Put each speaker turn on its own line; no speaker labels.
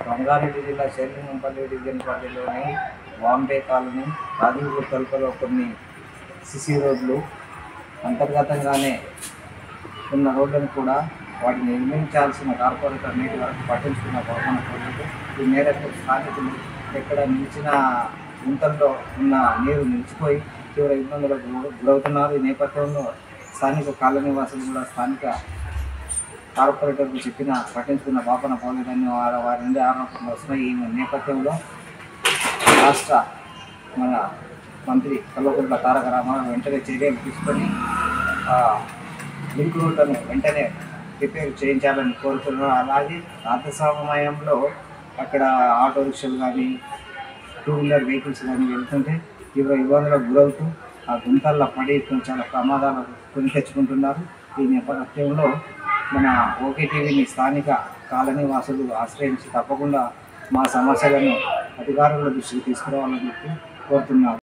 రంగారెడ్డి జిల్లా శేరిలింగంపల్లి డివిజన్ పరిధిలోని బాంబే కాలనీ రాజీవ్పూర్ తలుపులో కొన్ని సిసి రోడ్లు అంతర్గతంగానే ఉన్న రోడ్లను కూడా వాటిని నిర్మించాల్సిన కార్పొరేటర్ నేటి వరకు పట్టించుకున్న గవర్నమెంట్ పోలీసులు ఈ మేరకు స్థానికులు ఎక్కడ నిలిచిన గుంతల్లో ఉన్న నీరు నిలిచిపోయి తీవ్ర ఇబ్బందులకు గుర- గురవుతున్నారు ఈ నేపథ్యంలో స్థానిక కాలనీ వాసులు కూడా స్థానిక కార్పొరేటర్కు చెప్పిన పట్టించుకున్న పాపన పోలేదని వారి వారి నుండి ఆరోపణలు వస్తున్నాయి ఈ నేపథ్యంలో రాష్ట్ర మన మంత్రి కల్వకుంట్ల తారక రామారావు వెంటనే చర్యలు తీసుకొని ఆ, లింక్ రోడ్లను వెంటనే రిపేర్ చేయించాలని కోరుతున్నాను అలాగే రాత్రి సమయంలో అక్కడ ఆటో రిక్షాలు కానీ టూ వీలర్ వెహికల్స్ కానీ వెళ్తుంటే తీవ్ర ఇబ్బందులకు గురవుతూ ఆ గుంతల్లో పడి చాలా ప్రమాదాలు కొని తెచ్చుకుంటున్నారు ఈ నేపథ్యంలో మన ఓకే టీవీని స్థానిక కాలనీ వాసులు ఆశ్రయించి తప్పకుండా మా సమస్యలను అధికారుల దృష్టికి తీసుకురావాలని చెప్పి కోరుతున్నాను